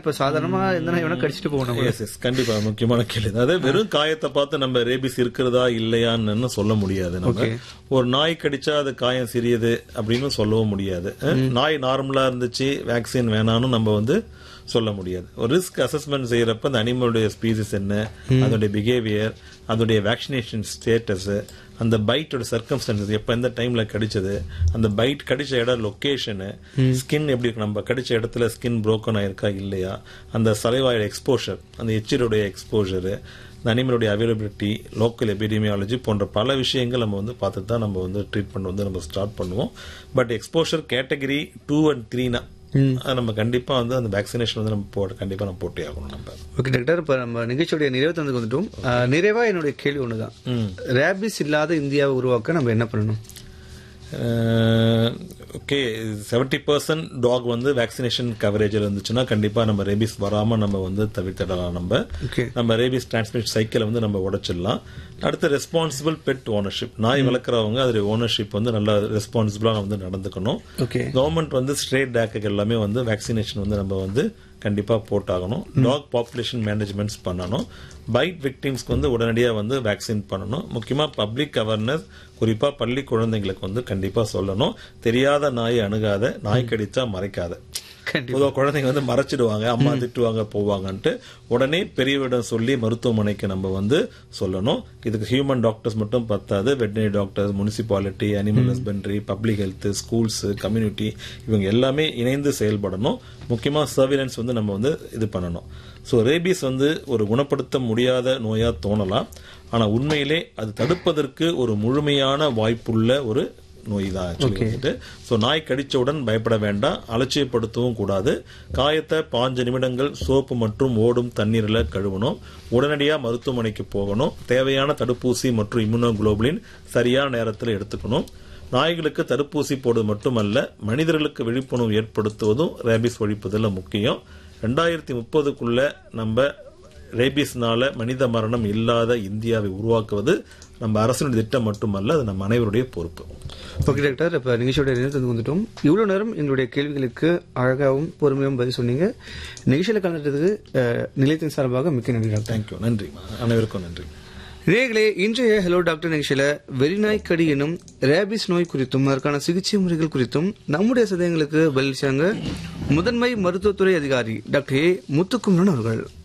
இப்ப சாதாரணமா எந்த நாய் வேணா கடிச்சிட்டு போகணும் எஸ் எஸ் கண்டிப்பா முக்கியமான கேள்வி அதாவது வெறும் காயத்தை பார்த்து நம்ம ரேபிஸ் இருக்கிறதா இல்லையான்னு சொல்ல முடியாது நம்ம Okay. ஒரு நாய் கடிச்சா அது காயம் சிறியது அப்படின்னு சொல்லவும் முடியாது அஹ், நாய் நார்மலா இருந்துச்சு வேக்சின் வேணாம்னு நம்ம வந்து சொல்ல முடியாது ஒரு ரிஸ்க் அசஸ்மெண்ட் செய்யறப்ப அந்த அனிமலுடைய ஸ்பீசிஸ் என்ன அதோடைய பிஹேவியர் அதோடைய வேக்சினேஷன் ஸ்டேட்டஸ் அந்த பைட்டோட சர்க்கம்ஸ்டன்சஸ் எப்ப எந்த டைம்ல கடிச்சது அந்த பைட் கடிச்ச இடம் லொகேஷனு ஸ்கின் எப்படி இருக்கு நம்ம கடிச்ச இடத்துல ஸ்கின் broken ஆயிருக்கா இல்லையா அந்த சலைவாயோட எக்ஸ்போஷர் அந்த எச்சிலுடைய எக்ஸ்போஷரு இந்த அனிமலுடைய அவைலபிலிட்டி லோக்கல் எபிடிமியாலஜி போன்ற பல விஷயங்கள் நம்ம வந்து பார்த்துட்டு தான் நம்ம வந்து ட்ரீட்மெண்ட் வந்து நம்ம ஸ்டார்ட் பண்ணுவோம் but exposure category two and த்ரீனா நம்ம கண்டிப்பா வந்து அந்த வேக்சினேஷன் வந்து நம்ம போட கண்டிப்பா நம்ம போட்டே ஆகணும் நம்ம ஓகே டாக்டர் இப்ப நம்ம நிகழ்ச்சியுடைய நிறைவு தந்துக்கு வந்துட்டோம் அஹ், நிறைவா என்னுடைய கேள்வி ஒண்ணுதான் ரேபிஸ் இல்லாத இந்தியாவை உருவாக்க நம்ம என்ன பண்ணணும் ஓகே செவன்டி பர்சன்ட் டாக் வந்து வேக்சினேஷன் கவரேஜில் இருந்துச்சுன்னா கண்டிப்பா நம்ம ரேபிஸ் வராம நம்ம வந்து தவிர்த்திடலாம் நம்ம ஓகே நம்ம ரேபிஸ் டிரான்ஸ்மிட் சைக்கிளை வந்து நம்ம உடைச்சிடலாம் அடுத்து ரெஸ்பான்சிபிள் பெட் ஓனர்ஷிப் நாய் வளர்க்குறவங்க அதோட ஓனர்ஷிப் வந்து நல்லா ரெஸ்பான்சிபிளா வந்து நடந்துக்கணும் ஓகே கவர்மெண்ட் வந்து ஸ்ட்ரேட் டேக்கு எல்லாமே வந்து வேக்சினேஷன் வந்து நம்ம வந்து கண்டிப்பா போட்டாகணும் டாக் பாப்புலேஷன் மேனேஜ்மெண்ட்ஸ் பண்ணணும் பைட் விக்டிம்ஸ்க்கு வந்து உடனடியா வந்து வேக்சின் பண்ணணும் முக்கியமா பப்ளிக் அவேர்னஸ் குறிப்பா பள்ளி குழந்தைங்களுக்கு வந்து கண்டிப்பா சொல்லணும் தெரியாத நாயை அணுகாத நாய் கடிச்சா மறைக்காத கண்டிப்பா பொதுவாக குழந்தைங்க வந்து மறைச்சிடுவாங்க அம்மா திட்டுவாங்க போவாங்கன்ட்டு உடனே பெரியவரிடம் சொல்லி மருத்துவமனைக்கு நம்ம வந்து சொல்லணும் இதுக்கு ஹியூமன் டாக்டர்ஸ் மட்டும் பத்தாது veterinary doctors municipality animal husbandry public health schools community இவங்க எல்லாமே இணைந்து செயல்படணும் முக்கியமா சர்வேலன்ஸ் வந்து நம்ம வந்து இது பண்ணணும் ஸோ ரேபிஸ் வந்து ஒரு குணப்படுத்த முடியாத நோயா தோணலாம் ஆனா உண்மையிலே அது தடுப்பதற்கு ஒரு முழுமையான வாய்ப்புள்ள ஒரு நோய் தான் ஆக்சுவலி வந்துட்டு ஸோ நாய் கடிச்சவுடன் பயப்பட வேண்டாம் அலட்சியப்படுத்தவும் கூடாது காயத்தை பாஞ்சு நிமிடங்கள் சோப்பு மற்றும் ஓடும் தண்ணீரில் கழுவணும் உடனடியாக மருத்துவமனைக்கு போகணும் தேவையான தடுப்பூசி மற்றும் இம்யூனோகுளோபுலின் சரியான நேரத்தில் எடுத்துக்கணும் நாய்களுக்கு தடுப்பூசி போடுவது மட்டுமல்ல மனிதர்களுக்கு விழிப்புணர்வு ஏற்படுத்துவதும் ரேபிஸ் ஒழிப்பதில் முக்கியம் ரெண்டாயிரத்தி முப்பதுக்குள்ள நம்ம ரேபிஸ்னால மனித மரணம் இல்லாத இந்தியாவை உருவாக்குவது நம்ம அரசினுடைய திட்டம் மட்டுமல்ல அது நம்ம அனைவருடைய பொறுப்பு ஓகே டாக்டர் இப்ப நிகழ்ச்சியோட நிறைவு தந்து வந்துட்டோம் இவ்வளவு நேரம் எங்களுடைய கேள்விகளுக்கு அழகாகவும் பொறுமையாகவும் பதில் சொன்னீங்க நிகழ்ச்சியில கலந்துட்டதுக்கு அஹ், நிலையத்தின் சார்பாக மிக்க நன்றி டாக்டர் தேங்க்யூ நன்றி அனைவருக்கும் நன்றி நேர்களே இன்றைய ஹலோ டாக்டர் நிகழ்ச்சியில வெறிநாய் கடி எனும் ரேபிஸ் நோய் குறித்தும் அதற்கான சிகிச்சை முறைகள் குறித்தும் நம்முடைய சதயங்களுக்கு பதிலளிச்சாங்க முதன்மை மருத்துவத்துறை அதிகாரி டாக்டர் ஏ முத்துக்குமரன் அவர்கள்